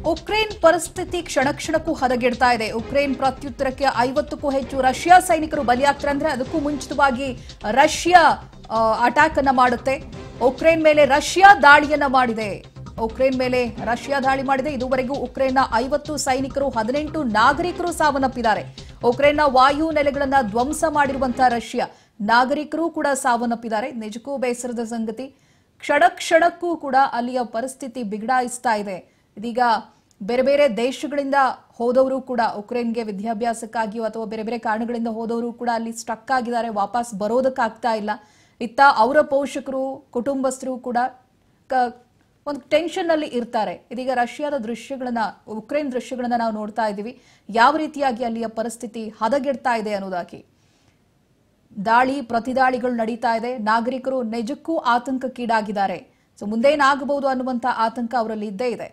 Ukraine ಪರಿಸ್ಥಿತಿ ಕ್ಷಣ ಕ್ಷಣಕ್ಕೂ ಹದಗೆಡ್ತಾ ಇದೆ ಉಕ್ರೇನ್ ಪ್ರತ್ಯುತ್ತರಕ್ಕೆ ಐವತ್ತಕ್ಕೂ ಹೆಚ್ಚು ರಷ್ಯಾ ಸೈನಿಕರು ಬಲಿಯಾಗ್ತಾರೆ ಅಂದ್ರೆ ಅದಕ್ಕೂ ಮುಂಚಿತವಾಗಿ ರಷ್ಯಾ ಅಟ್ಯಾಕ್ ಅನ್ನ ಮಾಡುತ್ತೆ ಉಕ್ರೇನ್ ಮೇಲೆ ರಷ್ಯಾ ದಾಳಿಯನ್ನ ಮಾಡಿದೆ ಉಕ್ರೇನ್ ಮೇಲೆ ರಷ್ಯಾ ದಾಳಿ ಮಾಡಿದೆ ಇದುವರೆಗೂ ಉಕ್ರೇನ್ನ ಐವತ್ತು ಸೈನಿಕರು ಹದಿನೆಂಟು ನಾಗರಿಕರು ಸಾವನ್ನಪ್ಪಿದ್ದಾರೆ ಉಕ್ರೇನ್ನ ವಾಯು ನೆಲೆಗಳನ್ನ ಧ್ವಂಸ ಮಾಡಿರುವಂತಹ ರಷ್ಯಾ ನಾಗರಿಕರು ಕೂಡ ಸಾವನ್ನಪ್ಪಿದ್ದಾರೆ ನಿಜಕ್ಕೂ ಬೇಸರದ ಸಂಗತಿ ಕ್ಷಣ ಕ್ಷಣಕ್ಕೂ ಕೂಡ ಅಲ್ಲಿಯ ಪರಿಸ್ಥಿತಿ ಬಿಗಡಾಯಿಸ್ತಾ ಇದೆ ಇದೀಗ ಬೇರೆ ಬೇರೆ ದೇಶಗಳಿಂದ ಹೋದವರು ಕೂಡ ಉಕ್ರೇನ್ಗೆ ವಿದ್ಯಾಭ್ಯಾಸಕ್ಕಾಗಿಯೋ ಅಥವಾ ಬೇರೆ ಬೇರೆ ಕಾರಣಗಳಿಂದ ಹೋದವರು ಕೂಡ ಅಲ್ಲಿ ಸ್ಟಕ್ ಆಗಿದ್ದಾರೆ ವಾಪಸ್ ಬರೋದಕ್ಕಾಗ್ತಾ ಇಲ್ಲ ಇತ್ತ ಅವರ ಪೋಷಕರು ಕುಟುಂಬಸ್ಥರು ಕೂಡ ಕ- ಒಂದು ಟೆನ್ಷನ್ ಅಲ್ಲಿ ಇರ್ತಾರೆ ಇದೀಗ ರಷ್ಯಾದ ದೃಶ್ಯಗಳನ್ನ ಉಕ್ರೇನ್ ದೃಶ್ಯಗಳನ್ನ ನಾವು ನೋಡ್ತಾ ಇದ್ದೀವಿ ಯಾವ ರೀತಿಯಾಗಿ ಅಲ್ಲಿಯ ಪರಿಸ್ಥಿತಿ ಹದಗೆಡ್ತಾ ಇದೆ ಅನ್ನೋದಾಗಿ ದಾಳಿ ಪ್ರತಿದಾಳಿಗಳು ನಡೀತಾ ಇದೆ ನಾಗರಿಕರು ನಿಜಕ್ಕೂ ಆತಂಕಕ್ಕೀಡಾಗಿದ್ದಾರೆ ಸೊ ಮುಂದೇನಾಗಬಹುದು ಅನ್ನುವಂತ ಆತಂಕ ಅವರಲ್ಲಿ ಇದ್ದೇ ಇದೆ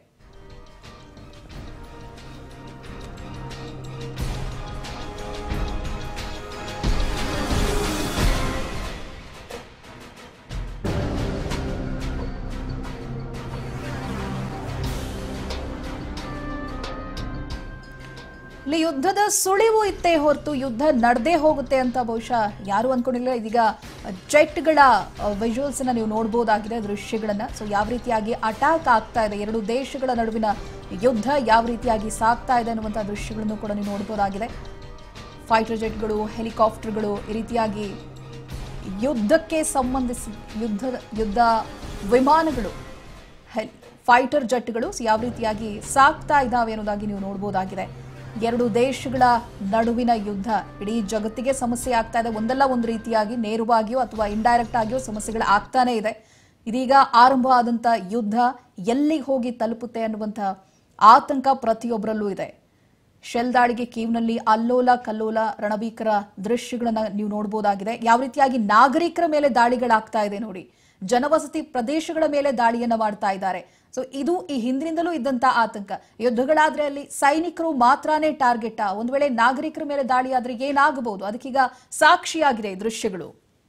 ಇಲ್ಲಿ ಯುದ್ಧದ ಸುಳಿವು ಇತ್ತೇ ಹೊರತು ಯುದ್ಧ ನಡೆದೇ ಹೋಗುತ್ತೆ ಅಂತ ಬಹುಶಃ ಯಾರು ಅನ್ಕೊಂಡಿಲ್ಲ ಇದೀಗ ಜೆಟ್ಗಳ ವಿಜುವಲ್ಸ್ ಅನ್ನ ನೀವು ನೋಡಬಹುದಾಗಿದೆ ದೃಶ್ಯಗಳನ್ನ ಸೊ ಯಾವ ರೀತಿಯಾಗಿ ಅಟ್ಯಾಕ್ ಆಗ್ತಾ ಇದೆ ಎರಡು ದೇಶಗಳ ನಡುವಿನ ಯುದ್ಧ ಯಾವ ರೀತಿಯಾಗಿ ಸಾಗ್ತಾ ಇದೆ ಅನ್ನುವಂತಹ ದೃಶ್ಯಗಳನ್ನು ಕೂಡ ನೀವು ನೋಡಬಹುದಾಗಿದೆ ಫೈಟರ್ ಜೆಟ್ಗಳು ಹೆಲಿಕಾಪ್ಟರ್ಗಳು ಈ ರೀತಿಯಾಗಿ ಯುದ್ಧಕ್ಕೆ ಸಂಬಂಧಿಸಿ ಯುದ್ಧ ಯುದ್ಧ ವಿಮಾನಗಳು ಹೆಲ್- ಫೈಟರ್ ಜೆಟ್ಗಳು ಯಾವ ರೀತಿಯಾಗಿ ಸಾಕ್ತಾ ಇದ್ದಾವೆ ಅನ್ನೋದಾಗಿ ನೀವು ನೋಡಬಹುದಾಗಿದೆ ಎರಡು ದೇಶಗಳ ನಡುವಿನ ಯುದ್ಧ ಇಡೀ ಜಗತ್ತಿಗೆ ಸಮಸ್ಯೆ ಆಗ್ತಾ ಇದೆ ಒಂದಲ್ಲ ಒಂದು ರೀತಿಯಾಗಿ ನೇರವಾಗಿಯೋ ಅಥವಾ ಇಂಡೈರೆಕ್ಟ್ ಆಗಿಯೋ ಸಮಸ್ಯೆಗಳು ಆಗ್ತಾನೇ ಇದೆ ಇದೀಗ ಆರಂಭ ಆದಂತ ಯುದ್ಧ ಎಲ್ಲಿಗೆ ಹೋಗಿ ತಲುಪುತ್ತೆ ಅನ್ನುವಂಥ ಆತಂಕ ಪ್ರತಿಯೊಬ್ಬರಲ್ಲೂ ಇದೆ ಶೆಲ್ ದಾಳಿಗೆ ಕೀವ್ನಲ್ಲಿ ಅಲ್ಲೋಲ ಕಲ್ಲೋಲ ರಣಭೀಕರ ದೃಶ್ಯಗಳನ್ನ ನೀವು ನೋಡಬಹುದಾಗಿದೆ ಯಾವ ರೀತಿಯಾಗಿ ನಾಗರಿಕರ ಮೇಲೆ ದಾಳಿಗಳಾಗ್ತಾ ಇದೆ ನೋಡಿ ಜನವಸತಿ ಪ್ರದೇಶಗಳ ಮೇಲೆ ದಾಳಿಯನ್ನ ಮಾಡ್ತಾ ಇದ್ದಾರೆ ಸೊ ಇದು ಈ ಹಿಂದಿನಿಂದಲೂ ಇದ್ದಂತ ಆತಂಕ ಯುದ್ಧಗಳಾದ್ರೆ ಅಲ್ಲಿ ಸೈನಿಕರು ಮಾತ್ರನೇ ಟಾರ್ಗೆಟ್ ಒಂದ್ ವೇಳೆ ನಾಗರಿಕರ ಮೇಲೆ ದಾಳಿ ಆದ್ರೆ ಏನಾಗಬಹುದು ಅದಕ್ಕೀಗ ಸಾಕ್ಷಿಯಾಗಿದೆ ಈ ದೃಶ್ಯಗಳು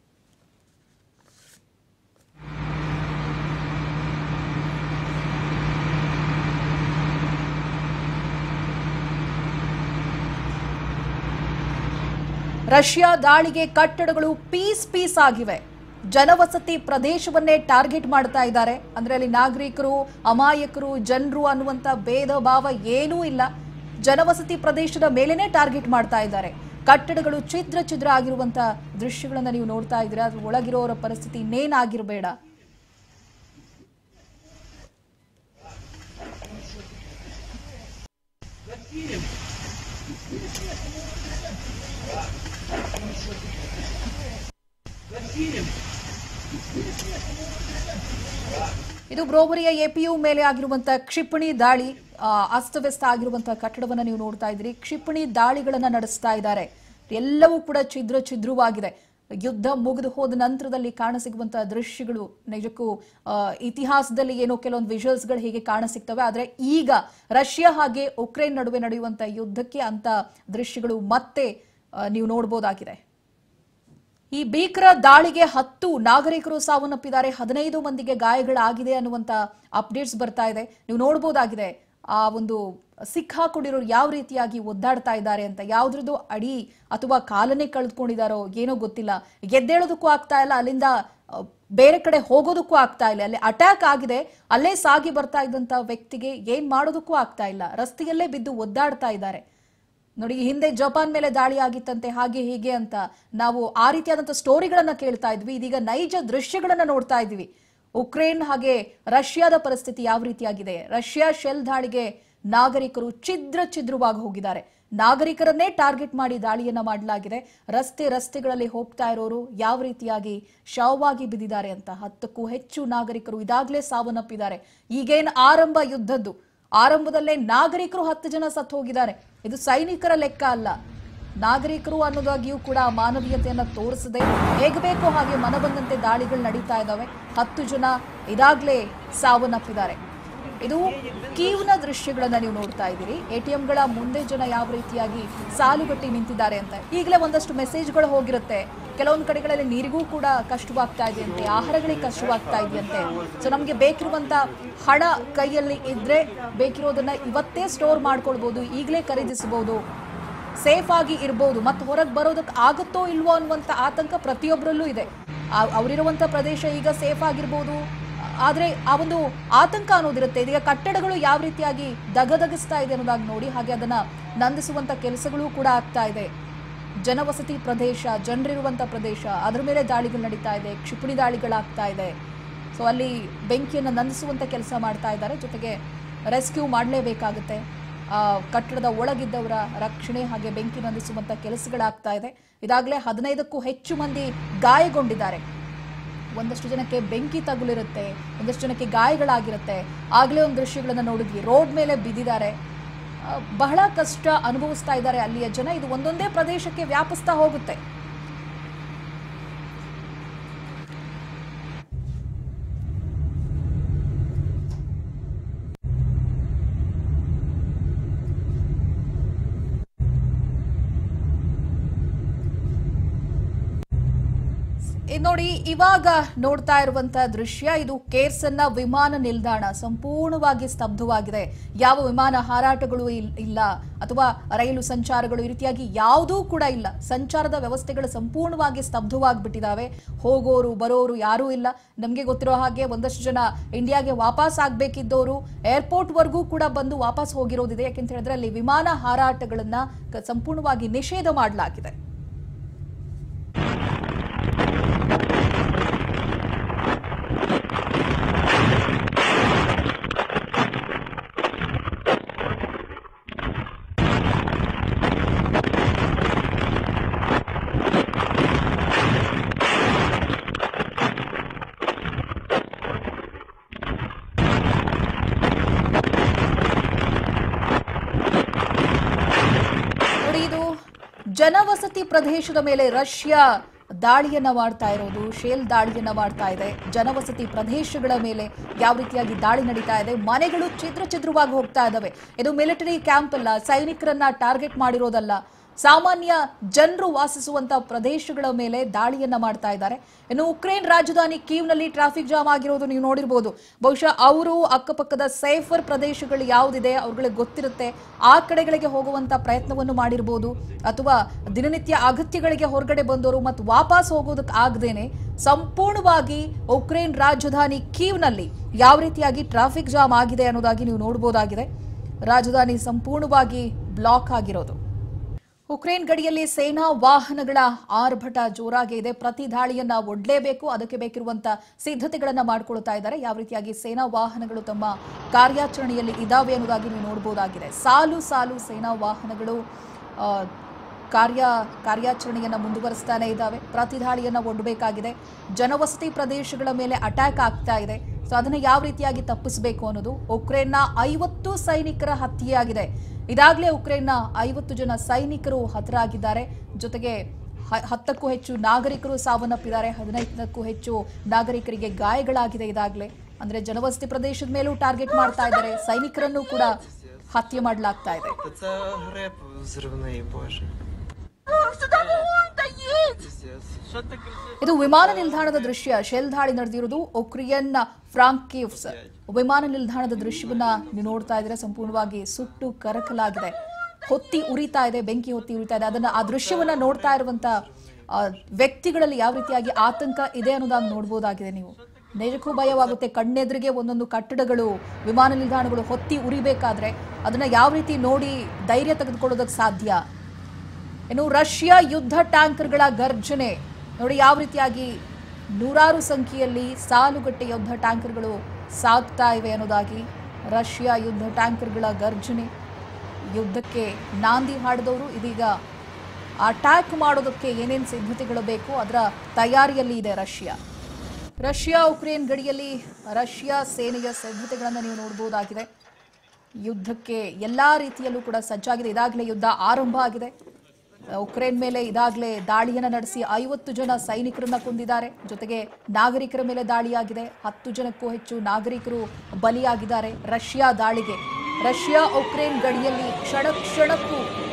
ರಷ್ಯಾ ದಾಳಿಗೆ ಕಟ್ಟಡಗಳು ಪೀಸ್ ಪೀಸ್ ಆಗಿವೆ ಜನವಸತಿ ಪ್ರದೇಶವನ್ನೇ ಟಾರ್ಗೆಟ್ ಮಾಡ್ತಾ ಇದ್ದಾರೆ ಅಂದ್ರೆ ಅಲ್ಲಿ ನಾಗರಿಕರು ಅಮಾಯಕರು ಜನರು ಅನ್ನುವಂತ ಭೇದ ಭಾವ ಏನೂ ಇಲ್ಲ ಜನವಸತಿ ಪ್ರದೇಶದ ಮೇಲೇನೆ ಟಾರ್ಗೆಟ್ ಮಾಡ್ತಾ ಇದ್ದಾರೆ ಕಟ್ಟಡಗಳು ಛಿದ್ರ ಛಿದ್ರ ಆಗಿರುವಂತ ದೃಶ್ಯಗಳನ್ನ ನೀವು ನೋಡ್ತಾ ಇದ್ದೀರಾ ಅದ್ರ ಒಳಗಿರೋರ ಪರಿಸ್ಥಿತಿ ಇನ್ನೇನಾಗಿರಬೇಡ ಇದು ಬ್ರೋಬರಿಯ ಎಪಿಯು ಮೇಲೆ ಆಗಿರುವಂತಹ ಕ್ಷಿಪಣಿ ದಾಳಿ ಆ, ಅಸ್ತವ್ಯಸ್ತ ಆಗಿರುವಂತಹ ಕಟ್ಟಡವನ್ನ ನೀವು ನೋಡ್ತಾ ಇದ್ದೀರಿ ಕ್ಷಿಪಣಿ ದಾಳಿಗಳನ್ನ ನಡೆಸ್ತಾ ಇದ್ದಾರೆ ಎಲ್ಲವೂ ಕೂಡ ಛಿದ್ರ ಛಿದ್ರವಾಗಿದೆ ಯುದ್ಧ ಮುಗಿದು ಹೋದ ನಂತರದಲ್ಲಿ ಕಾಣಸಿಗುವಂತಹ ದೃಶ್ಯಗಳು ನಿಜಕ್ಕೂ ಆ, ಇತಿಹಾಸದಲ್ಲಿ ಏನೋ ಕೆಲವೊಂದು ವಿಜುವಲ್ಸ್ಗಳು ಹೀಗೆ ಕಾಣಸಿಗ್ತವೆ ಆದ್ರೆ ಈಗ ರಷ್ಯಾ ಹಾಗೆ ಉಕ್ರೇನ್ ನಡುವೆ ನಡೆಯುವಂತಹ ಯುದ್ಧಕ್ಕೆ ಅಂತ ದೃಶ್ಯಗಳು ಮತ್ತೆ ಆ, ನೀವು ನೋಡಬಹುದಾಗಿದೆ ಈ ಭೀಕರ ದಾಳಿಗೆ ಹತ್ತು ನಾಗರಿಕರು ಸಾವನ್ನಪ್ಪಿದ್ದಾರೆ ಹದಿನೈದು ಮಂದಿಗೆ ಗಾಯಗಳಾಗಿದೆ ಅನ್ನುವಂತ ಅಪ್ಡೇಟ್ಸ್ ಬರ್ತಾ ಇದೆ ನೀವು ನೋಡಬಹುದಾಗಿದೆ ಆ ಒಂದು ಸಿಕ್ಕಾಕೊಂಡಿರೋರು ಯಾವ ರೀತಿಯಾಗಿ ಒದ್ದಾಡ್ತಾ ಇದ್ದಾರೆ ಅಂತ ಯಾವ್ದ್ರದ್ದು ಅಡಿ ಅಥವಾ ಕಾಲನೇ ಕಳೆದುಕೊಂಡಿದಾರೋ ಏನೋ ಗೊತ್ತಿಲ್ಲ ಎದ್ದೇಳೋದಕ್ಕೂ ಆಗ್ತಾ ಇಲ್ಲ ಅಲ್ಲಿಂದ ಆ, ಬೇರೆ ಕಡೆ ಹೋಗೋದಕ್ಕೂ ಆಗ್ತಾ ಇಲ್ಲ ಅಲ್ಲಿ ಅಟ್ಯಾಕ್ ಆಗಿದೆ ಅಲ್ಲೇ ಸಾಗಿ ಬರ್ತಾ ಇದ್ದಂತ ವ್ಯಕ್ತಿಗೆ ಏನ್ ಮಾಡೋದಕ್ಕೂ ಆಗ್ತಾ ಇಲ್ಲ ರಸ್ತೆಯಲ್ಲೇ ಬಿದ್ದು ಒದ್ದಾಡ್ತಾ ಇದ್ದಾರೆ ನೋಡಿ ಈ ಹಿಂದೆ ಜಪಾನ್ ಮೇಲೆ ದಾಳಿ ಆಗಿತ್ತಂತೆ ಹಾಗೆ ಹೀಗೆ ಅಂತ ನಾವು ಆ ರೀತಿಯಾದಂತಹ ಸ್ಟೋರಿಗಳನ್ನ ಕೇಳ್ತಾ ಇದ್ವಿ ಇದೀಗ ನೈಜ ದೃಶ್ಯಗಳನ್ನ ನೋಡ್ತಾ ಇದ್ವಿ ಉಕ್ರೇನ್ ಹಾಗೆ ರಷ್ಯಾದ ಪರಿಸ್ಥಿತಿ ಯಾವ ರೀತಿಯಾಗಿದೆ ರಷ್ಯಾ ಶೆಲ್ ದಾಳಿಗೆ ನಾಗರಿಕರು ಛಿದ್ರ ಛಿದ್ರವಾಗಿ ಹೋಗಿದ್ದಾರೆ ನಾಗರಿಕರನ್ನೇ ಟಾರ್ಗೆಟ್ ಮಾಡಿ ದಾಳಿಯನ್ನ ಮಾಡಲಾಗಿದೆ ರಸ್ತೆ ರಸ್ತೆಗಳಲ್ಲಿ ಹೋಗ್ತಾ ಇರೋರು ಯಾವ ರೀತಿಯಾಗಿ ಶವವಾಗಿ ಬಿದ್ದಿದ್ದಾರೆ ಅಂತ ಹತ್ತಕ್ಕೂ ಹೆಚ್ಚು ನಾಗರಿಕರು ಇದಾಗಲೇ ಸಾವನ್ನಪ್ಪಿದ್ದಾರೆ ಈಗೇನ್ ಆರಂಭ ಯುದ್ಧದ್ದು ಆರಂಭದಲ್ಲೇ ನಾಗರಿಕರು ಹತ್ತು ಜನ ಸತ್ತು ಹೋಗಿದ್ದಾರೆ ಇದು ಸೈನಿಕರ ಲೆಕ್ಕ ಅಲ್ಲ ನಾಗರಿಕರು ಅನ್ನೋದಾಗಿಯೂ ಕೂಡ ಮಾನವೀಯತೆಯನ್ನ ತೋರಿಸದೆ ಹೇಗೆ ಬೇಕೋ ಹಾಗೆ ಮನಬಂದಂತೆ ದಾಳಿಗಳು ನಡೀತಾ ಇದ್ದಾವೆ ಹತ್ತು ಜನ ಇದಾಗ್ಲೇ ಸಾವನ್ನಪ್ಪಿದ್ದಾರೆ ಇದು ಕೀವ್ನ ದೃಶ್ಯಗಳನ್ನ ನೀವು ನೋಡ್ತಾ ಇದ್ದೀರಿ ಎಟಿಎಂಗಳ ಮುಂದೆ ಜನ ಯಾವ ರೀತಿಯಾಗಿ ಸಾಲುಗಟ್ಟಿ ನಿಂತಿದ್ದಾರೆ ಅಂತ ಈಗಲೇ ಒಂದಷ್ಟು ಮೆಸೇಜ್ಗಳು ಹೋಗಿರುತ್ತೆ ಕೆಲವೊಂದು ಕಡೆಗಳಲ್ಲಿ ನೀರಿಗೂ ಕೂಡ ಕಷ್ಟವಾಗ್ತಾ ಇದೆಯಂತೆ ಆಹಾರಗಳಿಗೆ ಕಷ್ಟವಾಗ್ತಾ ಇದೆಯಂತೆ ಸೊ ನಮಗೆ ಬೇಕಿರುವಂತ ಹಣ ಕೈಯಲ್ಲಿ ಇದ್ರೆ ಬೇಕಿರೋದನ್ನ ಇವತ್ತೇ ಸ್ಟೋರ್ ಮಾಡ್ಕೊಳ್ಬಹುದು ಈಗಲೇ ಖರೀದಿಸಬಹುದು ಸೇಫ್ ಆಗಿ ಇರ್ಬೋದು ಮತ್ತು ಹೊರಗೆ ಬರೋದಕ್ಕೆ ಆಗುತ್ತೋ ಇಲ್ವೋ ಅನ್ನುವಂಥ ಆತಂಕ ಪ್ರತಿಯೊಬ್ಬರಲ್ಲೂ ಇದೆ ಆ- ಅವರಿರುವಂಥ ಪ್ರದೇಶ ಈಗ ಸೇಫ್ ಆಗಿರ್ಬೋದು ಆದರೆ ಆ ಒಂದು ಆತಂಕ ಅನ್ನೋದಿರುತ್ತೆ ಇದೀಗ ಕಟ್ಟಡಗಳು ಯಾವ ರೀತಿಯಾಗಿ ದಗದಗಿಸ್ತಾ ಇದೆ ಅನ್ನೋದಾಗಿ ನೋಡಿ ಹಾಗೆ ಅದನ್ನ ನಂದಿಸುವಂಥ ಕೆಲಸಗಳು ಕೂಡ ಆಗ್ತಾ ಇದೆ ಜನವಸತಿ ಪ್ರದೇಶ ಜನರಿರುವಂಥ ಪ್ರದೇಶ ಅದರ ಮೇಲೆ ದಾಳಿಗಳು ನಡೀತಾ ಇದೆ ಕ್ಷಿಪಣಿ ದಾಳಿಗಳಾಗ್ತಾ ಇದೆ ಸೊ ಅಲ್ಲಿ ಬೆಂಕಿಯನ್ನು ನಂದಿಸುವಂಥ ಕೆಲಸ ಮಾಡ್ತಾ ಇದ್ದಾರೆ ಜೊತೆಗೆ ರೆಸ್ಕ್ಯೂ ಮಾಡಲೇಬೇಕಾಗುತ್ತೆ ಆ ಕಟ್ಟಡದ ಒಳಗಿದ್ದವರ ರಕ್ಷಣೆ ಹಾಗೆ ಬೆಂಕಿ ನಂದಿಸುವಂಥ ಕೆಲಸಗಳಾಗ್ತಾ ಇದೆ ಇದಾಗಲೇ ಹದಿನೈದಕ್ಕೂ ಹೆಚ್ಚು ಮಂದಿ ಗಾಯಗೊಂಡಿದ್ದಾರೆ ಒಂದಷ್ಟು ಜನಕ್ಕೆ ಬೆಂಕಿ ತಗುಲಿರುತ್ತೆ ಒಂದಷ್ಟು ಜನಕ್ಕೆ ಗಾಯಗಳಾಗಿರುತ್ತೆ ಆಗಲೇ ಒಂದು ದೃಶ್ಯಗಳನ್ನು ನೋಡಿದ್ವಿ ರೋಡ್ ಮೇಲೆ ಬಿದ್ದಿದ್ದಾರೆ ಆ, ಬಹಳ ಕಷ್ಟ ಅನುಭವಿಸ್ತಾ ಇದ್ದಾರೆ ಅಲ್ಲಿಯ ಜನ ಇದು ಒಂದೊಂದೇ ಪ್ರದೇಶಕ್ಕೆ ವ್ಯಾಪಿಸ್ತಾ ಹೋಗುತ್ತೆ ಇದ್ ನೋಡಿ ಇವಾಗ ನೋಡ್ತಾ ಇರುವಂತ ದೃಶ್ಯ ಇದು ಕೇರ್ಸನ್ನ ವಿಮಾನ ನಿಲ್ದಾಣ ಸಂಪೂರ್ಣವಾಗಿ ಸ್ತಬ್ಧವಾಗಿದೆ ಯಾವ ವಿಮಾನ ಹಾರಾಟಗಳು ಇಲ್- ಇಲ್ಲ ಅಥವಾ ರೈಲು ಸಂಚಾರಗಳು ಈ ರೀತಿಯಾಗಿ ಯಾವುದೂ ಕೂಡ ಇಲ್ಲ ಸಂಚಾರದ ವ್ಯವಸ್ಥೆಗಳು ಸಂಪೂರ್ಣವಾಗಿ ಸ್ತಬ್ಧವಾಗಿಬಿಟ್ಟಿದ್ದಾವೆ ಹೋಗೋರು ಬರೋರು ಯಾರೂ ಇಲ್ಲ ನಮಗೆ ಗೊತ್ತಿರೋ ಹಾಗೆ ಒಂದಷ್ಟು ಜನ ಇಂಡಿಯಾಗೆ ವಾಪಸ್ ಆಗ್ಬೇಕಿದ್ದವರು ಏರ್ಪೋರ್ಟ್ ವರೆಗೂ ಕೂಡ ಬಂದು ವಾಪಸ್ ಹೋಗಿರೋದಿದೆ ಯಾಕೆಂತ ಹೇಳಿದ್ರೆ ಅಲ್ಲಿ ವಿಮಾನ ಹಾರಾಟಗಳನ್ನ ಕ- ಸಂಪೂರ್ಣವಾಗಿ ನಿಷೇಧ ಮಾಡಲಾಗಿದೆ ನೋಡಿ ಇದು ಜನವಸತಿ ಪ್ರದೇಶದ ಮೇಲೆ ರಷ್ಯಾ ದಾಳಿಯನ್ನ ಮಾಡ್ತಾ ಇರೋದು ಶೇಲ್ ದಾಳಿಯನ್ನ ಮಾಡ್ತಾ ಇದೆ ಜನವಸತಿ ಪ್ರದೇಶಗಳ ಮೇಲೆ ಯಾವ ರೀತಿಯಾಗಿ ದಾಳಿ ನಡೀತಾ ಇದೆ ಮನೆಗಳು ಛಿದ್ರ ಛಿದ್ರವಾಗಿ ಹೋಗ್ತಾ ಇದಾವೆ ಇದು ಮಿಲಿಟರಿ ಕ್ಯಾಂಪ್ ಅಲ್ಲ ಸೈನಿಕರನ್ನ ಟಾರ್ಗೆಟ್ ಮಾಡಿರೋದಲ್ಲ ಸಾಮಾನ್ಯ ಜನರು ವಾಸಿಸುವಂತ ಪ್ರದೇಶಗಳ ಮೇಲೆ ದಾಳಿಯನ್ನ ಮಾಡ್ತಾ ಇದ್ದಾರೆ ಇನ್ನು ಉಕ್ರೇನ್ ರಾಜಧಾನಿ ಕೀವ್ನಲ್ಲಿ ಟ್ರಾಫಿಕ್ ಜಾಮ್ ಆಗಿರೋದು ನೀವು ನೋಡಿರ್ಬೋದು ಬಹುಶಃ ಅವರು ಅಕ್ಕಪಕ್ಕದ ಸೇಫರ್ ಪ್ರದೇಶಗಳು ಯಾವುದಿದೆ ಅವ್ರಿಗೆ ಗೊತ್ತಿರುತ್ತೆ ಆ ಕಡೆಗಳಿಗೆ ಹೋಗುವಂತ ಪ್ರಯತ್ನವನ್ನು ಮಾಡಿರ್ಬೋದು ಅಥವಾ ದಿನನಿತ್ಯ ಅಗತ್ಯಗಳಿಗೆ ಹೊರಗಡೆ ಬಂದವರು ಮತ್ತು ವಾಪಸ್ ಹೋಗೋದಕ್ಕೆ ಆಗದೇನೆ ಸಂಪೂರ್ಣವಾಗಿ ಉಕ್ರೇನ್ ರಾಜಧಾನಿ ಕೀವ್ನಲ್ಲಿ ಯಾವ ರೀತಿಯಾಗಿ ಟ್ರಾಫಿಕ್ ಜಾಮ್ ಆಗಿದೆ ಅನ್ನೋದಾಗಿ ನೀವು ನೋಡಬಹುದಾಗಿದೆ ರಾಜಧಾನಿ ಸಂಪೂರ್ಣವಾಗಿ ಬ್ಲಾಕ್ ಆಗಿರೋದು ಉಕ್ರೇನ್ ಗಡಿಯಲ್ಲಿ ಸೇನಾ ವಾಹನಗಳ ಆರ್ಭಟ ಜೋರಾಗಿ ಇದೆ ಪ್ರತಿ ದಾಳಿಯನ್ನ ಒಡ್ಲೇಬೇಕು ಅದಕ್ಕೆ ಬೇಕಿರುವಂತ ಸಿದ್ಧತೆಗಳನ್ನ ಮಾಡ್ಕೊಳ್ತಾ ಇದ್ದಾರೆ ಯಾವ ರೀತಿಯಾಗಿ ಸೇನಾ ವಾಹನಗಳು ತಮ್ಮ ಕಾರ್ಯಾಚರಣೆಯಲ್ಲಿ ಇದಾವೆ ಅನ್ನೋದಾಗಿ ನೀವು ನೋಡಬಹುದಾಗಿದೆ ಸಾಲು ಸಾಲು ಸೇನಾ ವಾಹನಗಳು ಆ, ಕಾರ್ಯ ಕಾರ್ಯಾಚರಣೆಯನ್ನ ಮುಂದುವರಿಸ್ತಾನೆ ಇದ್ದಾವೆ ಪ್ರತಿ ದಾಳಿಯನ್ನ ಒಡ್ಡಬೇಕಾಗಿದೆ ಜನವಸತಿ ಪ್ರದೇಶಗಳ ಮೇಲೆ ಅಟ್ಯಾಕ್ ಆಗ್ತಾ ಇದೆ ಸೊ ಅದನ್ನ ಯಾವ ರೀತಿಯಾಗಿ ತಪ್ಪಿಸಬೇಕು ಅನ್ನೋದು ಉಕ್ರೇನ್ನ ಐವತ್ತು ಸೈನಿಕರ ಹತ್ಯೆಯಾಗಿದೆ ಇದಾಗಲೇ ಉಕ್ರೇನ್ನ ಐವತ್ತು ಜನ ಸೈನಿಕರು ಹತರಾಗಿದ್ದಾರೆ ಜೊತೆಗೆ ಹ- ಹತ್ತಕ್ಕೂ ಹೆಚ್ಚು ನಾಗರಿಕರು ಸಾವನ್ನಪ್ಪಿದ್ದಾರೆ ಹದಿನೈದಕ್ಕೂ ಹೆಚ್ಚು ನಾಗರಿಕರಿಗೆ ಗಾಯಗಳಾಗಿದೆ ಇದಾಗಲೇ ಅಂದ್ರೆ ಜನವಸತಿ ಪ್ರದೇಶದ ಮೇಲೂ ಟಾರ್ಗೆಟ್ ಮಾಡ್ತಾ ಇದ್ದಾರೆ ಸೈನಿಕರನ್ನು ಕೂಡ ಹತ್ಯೆ ಮಾಡಲಾಗ್ತಾ ಇದೆ Та Це гриб зривний, боже. Пиздец. Що ти кричиш? ಇದು ವಿಮಾನ ನಿಲ್ದಾಣದ ದೃಶ್ಯ ಶೆಲ್ ದಾಳಿ ನಡೆದಿರುವುದು ಒಕ್ರಿಯನ್ ಫ್ರಾಂಕಿವ್ಸ್ ವಿಮಾನ ನಿಲ್ದಾಣದ ದೃಶ್ಯವನ್ನ ನೀವು ನೋಡ್ತಾ ಇದ್ರೆ ಸಂಪೂರ್ಣವಾಗಿ ಸುಟ್ಟು ಕರಕಲಾಗಿದೆ ಹೊತ್ತಿ ಉರಿತಾ ಇದೆ ಬೆಂಕಿ ಹೊತ್ತಿ ಉರಿತಾ ಇದೆ ಅದನ್ನ ಆ ದೃಶ್ಯವನ್ನ ನೋಡ್ತಾ ಇರುವಂತ ಆ, ವ್ಯಕ್ತಿಗಳಲ್ಲಿ ಯಾವ ರೀತಿಯಾಗಿ ಆತಂಕ ಇದೆ ಅನ್ನೋದಾಗಿ ನೋಡ್ಬೋದಾಗಿದೆ ನೀವು ನಿಜಕ್ಕೂ ಭಯವಾಗುತ್ತೆ ಕಣ್ಣೆದುರಿಗೆ ಒಂದೊಂದು ಕಟ್ಟಡಗಳು ವಿಮಾನ ನಿಲ್ದಾಣಗಳು ಹೊತ್ತಿ ಉರಿಬೇಕಾದ್ರೆ ಅದನ್ನ ಯಾವ ರೀತಿ ನೋಡಿ ಧೈರ್ಯ ತೆಗೆದುಕೊಳ್ಳೋದಕ್ಕೆ ಸಾಧ್ಯ ಇನ್ನು ರಷ್ಯಾ ಯುದ್ಧ ಟ್ಯಾಂಕರ್ಗಳ ಗರ್ಜನೆ ನೋಡಿ ಯಾವ ರೀತಿಯಾಗಿ ನೂರಾರು ಸಂಖ್ಯೆಯಲ್ಲಿ ಸಾಲುಗಟ್ಟೆ ಯುದ್ಧ ಟ್ಯಾಂಕರ್ಗಳು ಸಾಗ್ತಾ ಇವೆ ಅನ್ನೋದಾಗಿ ರಷ್ಯಾ ಯುದ್ಧ ಟ್ಯಾಂಕರ್ಗಳ ಗರ್ಜನೆ ಯುದ್ಧಕ್ಕೆ ನಾಂದಿ ಹಾಡಿದವರು ಇದೀಗ ಅಟ್ಯಾಕ್ ಮಾಡೋದಕ್ಕೆ ಏನೇನು ಸಿದ್ಧತೆಗಳು ಬೇಕು ಅದರ ತಯಾರಿಯಲ್ಲಿ ಇದೆ ರಷ್ಯಾ ರಷ್ಯಾ ಉಕ್ರೇನ್ ಗಡಿಯಲ್ಲಿ ರಷ್ಯಾ ಸೇನೆಯ ಸಿದ್ಧತೆಗಳನ್ನು ನೀವು ನೋಡಬಹುದಾಗಿದೆ ಯುದ್ಧಕ್ಕೆ ಎಲ್ಲಾ ರೀತಿಯಲ್ಲೂ ಕೂಡ ಸಜ್ಜಾಗಿದೆ ಇದಾಗಲೇ ಯುದ್ಧ ಆರಂಭ ಆಗಿದೆ ಉಕ್ರೇನ್ ಮೇಲೆ ಇದಾಗಲೇ ದಾಳಿಯನ್ನ ನಡೆಸಿ ಐವತ್ತು ಜನ ಸೈನಿಕರನ್ನ ಕೊಂದಿದ್ದಾರೆ ಜೊತೆಗೆ ನಾಗರಿಕರ ಮೇಲೆ ದಾಳಿಯಾಗಿದೆ ಹತ್ತು ಜನಕ್ಕೂ ಹೆಚ್ಚು ನಾಗರಿಕರು ಬಲಿಯಾಗಿದ್ದಾರೆ ರಷ್ಯಾ ದಾಳಿಗೆ ರಷ್ಯಾ ಉಕ್ರೇನ್ ಗಡಿಯಲ್ಲಿ ಕ್ಷಣ ಕ್ಷಣಕ್ಕೂ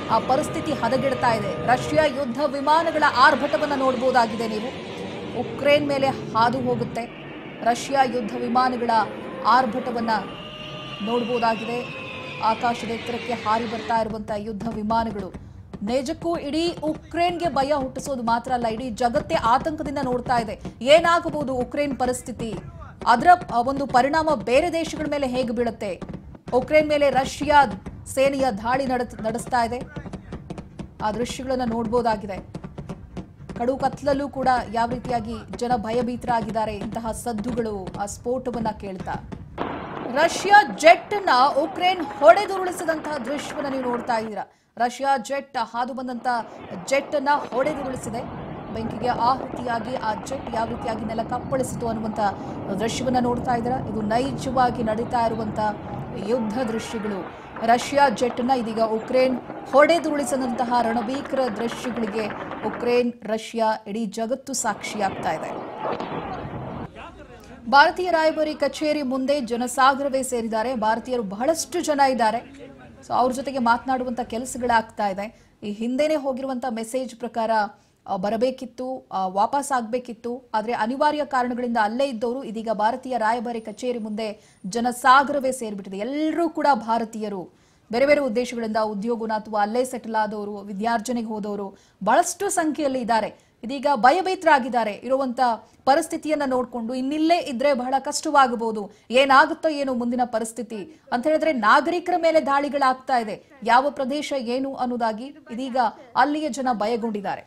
ಆ ಪರಿಸ್ಥಿತಿ ಹದಗೆಡ್ತಾ ಇದೆ ರಷ್ಯಾ ಯುದ್ಧ ವಿಮಾನಗಳ ಆರ್ಭಟವನ್ನ ನೋಡಬಹುದಾಗಿದೆ ನೀವು ಉಕ್ರೇನ್ ಮೇಲೆ ಹಾದು ಹೋಗುತ್ತೆ ರಷ್ಯಾ ಯುದ್ಧ ವಿಮಾನಗಳ ಆರ್ಭಟವನ್ನ ನೋಡಬಹುದಾಗಿದೆ ಆಕಾಶದ ಎತ್ತರಕ್ಕೆ ಹಾರಿ ಬರ್ತಾ ಇರುವಂತಹ ಯುದ್ಧ ವಿಮಾನಗಳು ನಿಜಕ್ಕೂ ಇಡೀ ಉಕ್ರೇನ್ಗೆ ಭಯ ಹುಟ್ಟಿಸೋದು ಮಾತ್ರ ಅಲ್ಲ ಇಡೀ ಜಗತ್ತೇ ಆತಂಕದಿಂದ ನೋಡ್ತಾ ಇದೆ ಏನಾಗಬಹುದು ಉಕ್ರೇನ್ ಪರಿಸ್ಥಿತಿ ಅದರ ಒಂದು ಪರಿಣಾಮ ಬೇರೆ ದೇಶಗಳ ಮೇಲೆ ಹೇಗೆ ಬೀಳುತ್ತೆ ಉಕ್ರೇನ್ ಮೇಲೆ ರಷ್ಯಾ ಸೇನೆಯ ದಾಳಿ ನಡೆ- ನಡೆಸ್ತಾ ಇದೆ ಆ ದೃಶ್ಯಗಳನ್ನ ನೋಡಬಹುದಾಗಿದೆ ಕಡು ಕತ್ಲಲ್ಲೂ ಕೂಡ ಯಾವ ರೀತಿಯಾಗಿ ಜನ ಭಯಭೀತರಾಗಿದ್ದಾರೆ ಇಂತಹ ಸದ್ದುಗಳು ಆ ಸ್ಫೋಟವನ್ನ ಕೇಳ್ತಾ ರಷ್ಯಾ ಜೆಟ್ ನ ಉಕ್ರೇನ್ ಹೊಡೆದುರುಳಿಸಿದಂತಹ ದೃಶ್ಯವನ್ನ ನೀವು ನೋಡ್ತಾ ಇದ್ದೀರಾ ರಷ್ಯಾ ಜೆಟ್ ಹಾದು ಬಂದಂತ ಜೆಟ್ ಅನ್ನ ಹೊಡೆದುರುಳಿಸಿದೆ ಬೆಂಕಿಗೆ ಆಹುತಿಯಾಗಿ ಆ ಜೆಟ್ ಯಾವ ರೀತಿಯಾಗಿ ನೆಲ ಕಪ್ಪಳಿಸಿತು ಅನ್ನುವಂತ ದೃಶ್ಯವನ್ನ ನೋಡ್ತಾ ಇದ್ದೀರಾ ಇದು ನೈಜವಾಗಿ ನಡೀತಾ ಇರುವಂತ ಯುದ್ಧ ದೃಶ್ಯಗಳು ರಷ್ಯಾ ಜೆಟ್ ನ ಇದೀಗ ಉಕ್ರೇನ್ ಹೊಡೆದುರುಳಿಸಿದಂತಹ ರಣಭೀಕರ ದೃಶ್ಯಗಳಿಗೆ ಉಕ್ರೇನ್ ರಷ್ಯಾ ಇಡೀ ಜಗತ್ತು ಸಾಕ್ಷಿಯಾಗ್ತಾ ಇದೆ ಭಾರತೀಯ ರಾಯಭಾರಿ ಕಚೇರಿ ಮುಂದೆ ಜನಸಾಗರವೇ ಸೇರಿದ್ದಾರೆ ಭಾರತೀಯರು ಬಹಳಷ್ಟು ಜನ ಇದ್ದಾರೆ ಸೊ ಅವ್ರ ಜೊತೆಗೆ ಮಾತನಾಡುವಂತ ಕೆಲಸಗಳಾಗ್ತಾ ಇದೆ ಈ ಹಿಂದೆನೆ ಹೋಗಿರುವಂತ ಮೆಸೇಜ್ ಪ್ರಕಾರ ಆ, ಬರಬೇಕಿತ್ತು ಆ, ವಾಪಸ್ ಆಗ್ಬೇಕಿತ್ತು ಆದ್ರೆ ಅನಿವಾರ್ಯ ಕಾರಣಗಳಿಂದ ಅಲ್ಲೇ ಇದ್ದವರು ಇದೀಗ ಭಾರತೀಯ ರಾಯಭಾರಿ ಕಚೇರಿ ಮುಂದೆ ಜನಸಾಗರವೇ ಸೇರಿಬಿಟ್ಟಿದೆ ಎಲ್ಲರೂ ಕೂಡ ಭಾರತೀಯರು ಬೇರೆ ಬೇರೆ ಉದ್ದೇಶಗಳಿಂದ ಉದ್ಯೋಗನ ಅಥವಾ ಅಲ್ಲೇ ಸೆಟಲ್ ಆದವರು ವಿದ್ಯಾರ್ಜನೆಗೆ ಹೋದವರು ಬಹಳಷ್ಟು ಸಂಖ್ಯೆಯಲ್ಲಿ ಇದ್ದಾರೆ ಇದೀಗ ಭಯಭೀತರಾಗಿದ್ದಾರೆ ಇರುವಂತ ಪರಿಸ್ಥಿತಿಯನ್ನ ನೋಡಿಕೊಂಡು ಇನ್ನಿಲ್ಲೇ ಇದ್ರೆ ಬಹಳ ಕಷ್ಟವಾಗಬಹುದು ಏನಾಗುತ್ತೋ ಏನು ಮುಂದಿನ ಪರಿಸ್ಥಿತಿ ಅಂತ ಹೇಳಿದ್ರೆ ನಾಗರಿಕರ ಮೇಲೆ ದಾಳಿಗಳಾಗ್ತಾ ಇದೆ ಯಾವ ಪ್ರದೇಶ ಏನು ಅನ್ನೋದಾಗಿ ಇದೀಗ ಅಲ್ಲಿಯ ಜನ ಭಯಗೊಂಡಿದ್ದಾರೆ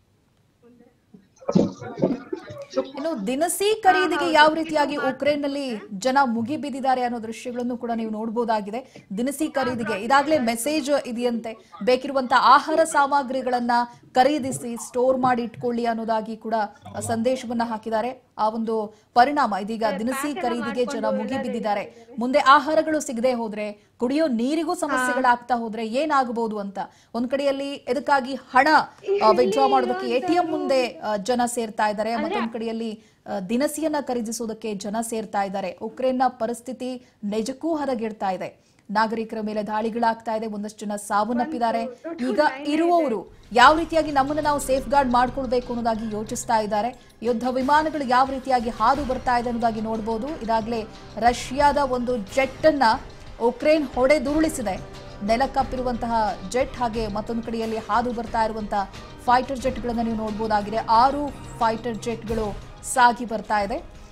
ಇನ್ನು ದಿನಸಿ ಖರೀದಿಗೆ ಯಾವ ರೀತಿಯಾಗಿ ಉಕ್ರೇನ್ ನಲ್ಲಿ ಜನ ಮುಗಿ ಬಿದ್ದಿದ್ದಾರೆ ಅನ್ನೋ ದೃಶ್ಯಗಳನ್ನು ಕೂಡ ನೀವು ನೋಡಬಹುದಾಗಿದೆ ದಿನಸಿ ಖರೀದಿಗೆ ಇದಾಗಲೇ ಮೆಸೇಜ್ ಇದೆಯಂತೆ ಬೇಕಿರುವಂತ ಆಹಾರ ಸಾಮಗ್ರಿಗಳನ್ನ ಖರೀದಿಸಿ ಸ್ಟೋರ್ ಮಾಡಿ ಇಟ್ಕೊಳ್ಳಿ ಅನ್ನೋದಾಗಿ ಕೂಡ ಸಂದೇಶವನ್ನ ಹಾಕಿದ್ದಾರೆ ಆ ಒಂದು ಪರಿಣಾಮ ಇದೀಗ ದಿನಸಿ ಖರೀದಿಗೆ ಜನ ಮುಗಿ ಬಿದ್ದಿದ್ದಾರೆ ಮುಂದೆ ಆಹಾರಗಳು ಸಿಗದೆ ಹೋದ್ರೆ ಕುಡಿಯೋ ನೀರಿಗೂ ಸಮಸ್ಯೆಗಳಾಗ್ತಾ ಹೋದ್ರೆ ಏನಾಗಬಹುದು ಅಂತ ಒಂದ್ ಕಡೆಯಲ್ಲಿ ಇದಕ್ಕಾಗಿ ಹಣ ವಿಡ್ರಾ ಮಾಡೋದಕ್ಕೆ ಎಟಿಎಂ ಮುಂದೆ ಆ, ಜನ ಸೇರ್ತಾ ಇದ್ದಾರೆ ಮತ್ತೊಂದ್ ಕಡೆಯಲ್ಲಿ ಆ, ದಿನಸಿಯನ್ನ ಖರೀದಿಸೋದಕ್ಕೆ ಜನ ಸೇರ್ತಾ ಇದ್ದಾರೆ ಉಕ್ರೇನ್ನ ಪರಿಸ್ಥಿತಿ ನಿಜಕ್ಕೂ ಹದಗೆಡ್ತಾ ಇದೆ ನಾಗರಿಕರ ಮೇಲೆ ದಾಳಿಗಳಾಗ್ತಾ ಇದೆ ಒಂದಷ್ಟು ಜನ ಸಾವನ್ನಪ್ಪಿದ್ದಾರೆ ಈಗ ಇರುವವರು ಯಾವ ರೀತಿಯಾಗಿ ನಮ್ಮನ್ನ ನಾವು ಸೇಫ್ ಗಾರ್ಡ್ ಮಾಡ್ಕೊಳ್ಬೇಕು ಅನ್ನೋದಾಗಿ ಯೋಚಿಸ್ತಾ ಇದ್ದಾರೆ ಯುದ್ಧ ವಿಮಾನಗಳು ಯಾವ ರೀತಿಯಾಗಿ ಹಾದು ಬರ್ತಾ ಇದೆ ಅನ್ನೋದಾಗಿ ನೋಡಬಹುದು ಇದಾಗಲೇ ರಷ್ಯಾದ ಒಂದು ಜೆಟ್ ಅನ್ನ ಉಕ್ರೇನ್ ಹೊಡೆದುರುಳಿಸಿದೆ ನೆಲಕ್ಕಪ್ಪಿರುವಂತಹ ಜೆಟ್ ಹಾಗೆ ಮತ್ತೊಂದು ಕಡೆಯಲ್ಲಿ ಹಾದು ಬರ್ತಾ ಇರುವಂತಹ ಫೈಟರ್ ಜೆಟ್ಗಳನ್ನು ನೀವು ನೋಡಬಹುದಾಗಿದೆ ಆರು ಫೈಟರ್ ಜೆಟ್ಗಳು ಸಾಗಿ ಬರ್ತಾ ಇದೆ